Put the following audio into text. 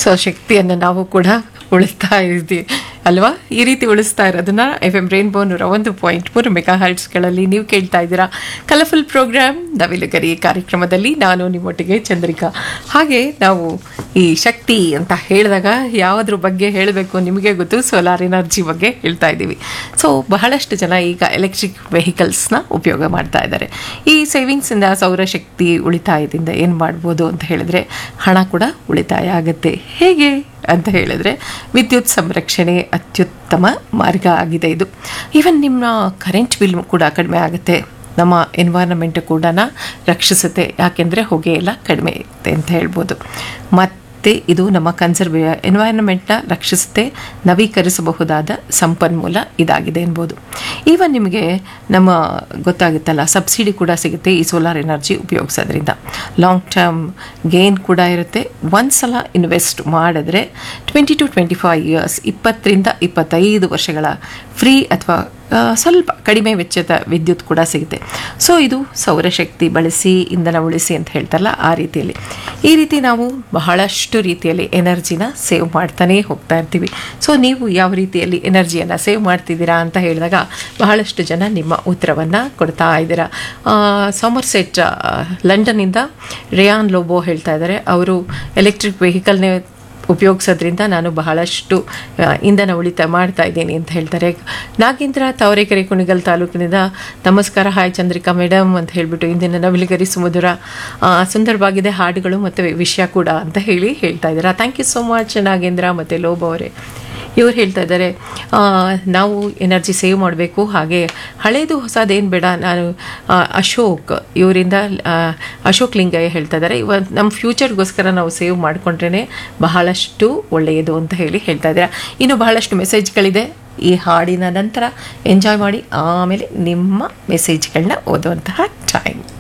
so ಶಕ್ತಿಯನ್ನು ನಾವು ಕೂಡ ಉಳಿಸ್ತಾ ಇದ್ದೀವಿ ಅಲ್ವಾ ಈ ರೀತಿ ಉಳಿಸ್ತಾ ಇರೋದನ್ನ ಎಫ್ ಎಂ ರೈನ್ಬೋ ನೂರ ಒಂದು ಪಾಯಿಂಟ್ ಮೂರು ಮೆಗಾ ಹರ್ಟ್ಸ್ಗಳಲ್ಲಿ ನೀವು ಕೇಳ್ತಾ ಇದ್ದೀರಾ ಕಲರ್ಫುಲ್ ಪ್ರೋಗ್ರಾಮ್ ನವಿಲುಗರಿ ಕಾರ್ಯಕ್ರಮದಲ್ಲಿ ನಾನು ನಿಮ್ಮೊಟ್ಟಿಗೆ ಚಂದ್ರಿಕಾ ಹಾಗೆ ನಾವು ಈ ಶಕ್ತಿ ಅಂತ ಹೇಳಿದಾಗ ಯಾವುದ್ರ ಬಗ್ಗೆ ಹೇಳಬೇಕು ನಿಮಗೆ ಗೊತ್ತು ಸೋಲಾರ್ ಎನರ್ಜಿ ಬಗ್ಗೆ ಹೇಳ್ತಾ ಇದ್ದೀವಿ ಸೊ ಬಹಳಷ್ಟು ಜನ ಈಗ ಎಲೆಕ್ಟ್ರಿಕ್ ವೆಹಿಕಲ್ಸ್ನ ಉಪಯೋಗ ಮಾಡ್ತಾ ಇದ್ದಾರೆ ಈ ಸೇವಿಂಗ್ಸಿಂದ ಸೌರಶಕ್ತಿ ಉಳಿತಾಯದಿಂದ ಏನು ಮಾಡ್ಬೋದು ಅಂತ ಹೇಳಿದ್ರೆ ಹಣ ಕೂಡ ಉಳಿತಾಯ ಆಗುತ್ತೆ ಹೇಗೆ ಅಂತ ಹೇಳಿದ್ರೆ ವಿದ್ಯುತ್ ಸಂರಕ್ಷಣೆ ಅತ್ಯುತ್ತಮ ಮಾರ್ಗ ಆಗಿದೆ ಇದು ಈವನ್ ನಿಮ್ಮ ಕರೆಂಟ್ ಬಿಲ್ ಕೂಡ ಕಡಿಮೆ ಆಗುತ್ತೆ ನಮ್ಮ ಎನ್ವೈರನ್ಮೆಂಟ್ ಕೂಡ ರಕ್ಷಿಸುತ್ತೆ ಯಾಕೆಂದರೆ ಹೊಗೆ ಎಲ್ಲ ಕಡಿಮೆ ಇರುತ್ತೆ ಅಂತ ಹೇಳ್ಬೋದು ಮತ್ತು ಇದು ನಮ್ಮ ಕನ್ಸರ್ವ್ ಎನ್ವೈರನ್ಮೆಂಟ್ನ ರಕ್ಷಿಸುತ್ತೆ ನವೀಕರಿಸಬಹುದಾದ ಸಂಪನ್ಮೂಲ ಇದಾಗಿದೆ ಎನ್ಬೋದು ಈವನ್ ನಿಮಗೆ ನಮ್ಮ ಗೊತ್ತಾಗುತ್ತಲ್ಲ ಸಬ್ಸಿಡಿ ಕೂಡ ಸಿಗುತ್ತೆ ಈ ಸೋಲಾರ್ ಎನರ್ಜಿ ಉಪಯೋಗಿಸೋದ್ರಿಂದ ಲಾಂಗ್ ಟರ್ಮ್ ಗೇನ್ ಕೂಡ ಇರುತ್ತೆ ಒಂದ್ಸಲ ಇನ್ವೆಸ್ಟ್ ಮಾಡಿದ್ರೆ twenty to twenty five years ಇಪ್ಪತ್ತರಿಂದ ಇಪ್ಪತ್ತೈದು ವರ್ಷಗಳ ಫ್ರೀ ಅಥವಾ ಆ, ಸ್ವಲ್ಪ ಕಡಿಮೆ ವೆಚ್ಚದ ವಿದ್ಯುತ್ ಕೂಡ ಸಿಗುತ್ತೆ ಸೊ ಇದು ಸೌರಶಕ್ತಿ ಬಳಸಿ ಇಂಧನ ಉಳಿಸಿ ಅಂತ ಹೇಳ್ತಾರಲ್ಲ ಆ ರೀತಿಯಲ್ಲಿ ಈ ರೀತಿ ನಾವು ಬಹಳಷ್ಟು ರೀತಿಯಲ್ಲಿ ಎನರ್ಜಿನ ಸೇವ್ ಮಾಡ್ತಾನೇ ಹೋಗ್ತಾ ಇರ್ತೀವಿ ಸೊ ನೀವು ಯಾವ ರೀತಿಯಲ್ಲಿ ಎನರ್ಜಿಯನ್ನು ಸೇವ್ ಮಾಡ್ತಿದ್ದೀರಾ ಅಂತ ಹೇಳಿದಾಗ ಬಹಳಷ್ಟು ಜನ ನಿಮ್ಮ ಉತ್ತರವನ್ನು ಕೊಡ್ತಾ ಇದ್ದೀರಾ ಸೋಮರ್ಸೆಟ್ ಲಂಡನ್ನಿಂದ ರೇಯಾನ್ ಲೋಬೋ ಹೇಳ್ತಾ ಇದ್ದಾರೆ ಅವರು ಎಲೆಕ್ಟ್ರಿಕ್ ವೆಹಿಕಲ್ನೇ ಉಪಯೋಗಿಸೋದ್ರಿಂದ ನಾನು ಬಹಳಷ್ಟು ಆ, ಇಂಧನ ಉಳಿತಾಯ ಮಾಡ್ತಾ ಇದ್ದೀನಿ ಅಂತ ಹೇಳ್ತಾರೆ ನಾಗೇಂದ್ರ ತಾವರೆಕೆರೆ ಕುಣಿಗಲ್ ತಾಲೂಕಿನಿಂದ ನಮಸ್ಕಾರ ಹಾಯ್ ಚಂದ್ರಿಕಾ ಮೇಡಮ್ ಅಂತ ಹೇಳಿಬಿಟ್ಟು ಇಂದಿನ ನವಿಲುಗರಿ ಸುಮಧುರ ಆ, ಸುಂದರವಾಗಿದೆ ಹಾಡುಗಳು ಮತ್ತು ವಿಷಯ ಕೂಡ ಅಂತ ಹೇಳಿ ಹೇಳ್ತಾ ಇದ್ದಾರೆ thank you so much Nagendra ಮತ್ತು ಲೋಬ್ ಅವರೇ ಇವ್ರು ಹೇಳ್ತಾ ಇದ್ದಾರೆ ಆ, ನಾವು ಎನರ್ಜಿ ಸೇವ್ ಮಾಡಬೇಕು ಹಾಗೆ ಹಳೇದು ಹೊಸದೇನು ಬೇಡ ನಾನು ಆ, ಅಶೋಕ್ ಇವರಿಂದ ಆ, ಅಶೋಕ್ ಲಿಂಗಯ್ಯ ಹೇಳ್ತಾ ಇದ್ದಾರೆ ಇವ ನಮ್ಮ ಫ್ಯೂಚರ್ಗೋಸ್ಕರ ನಾವು ಸೇವ್ ಮಾಡಿಕೊಂಡ್ರೇ ಬಹಳಷ್ಟು ಒಳ್ಳೆಯದು ಅಂತ ಹೇಳಿ ಹೇಳ್ತಾ ಇದ್ದಾರೆ ಇನ್ನು ಬಹಳಷ್ಟು ಮೆಸೇಜ್ಗಳಿದೆ ಈ ಹಾಡಿನ ನಂತರ ಎಂಜಾಯ್ ಮಾಡಿ ಆಮೇಲೆ ನಿಮ್ಮ ಮೆಸೇಜ್ಗಳನ್ನ ಓದುವಂತಹ ಟೈಮ್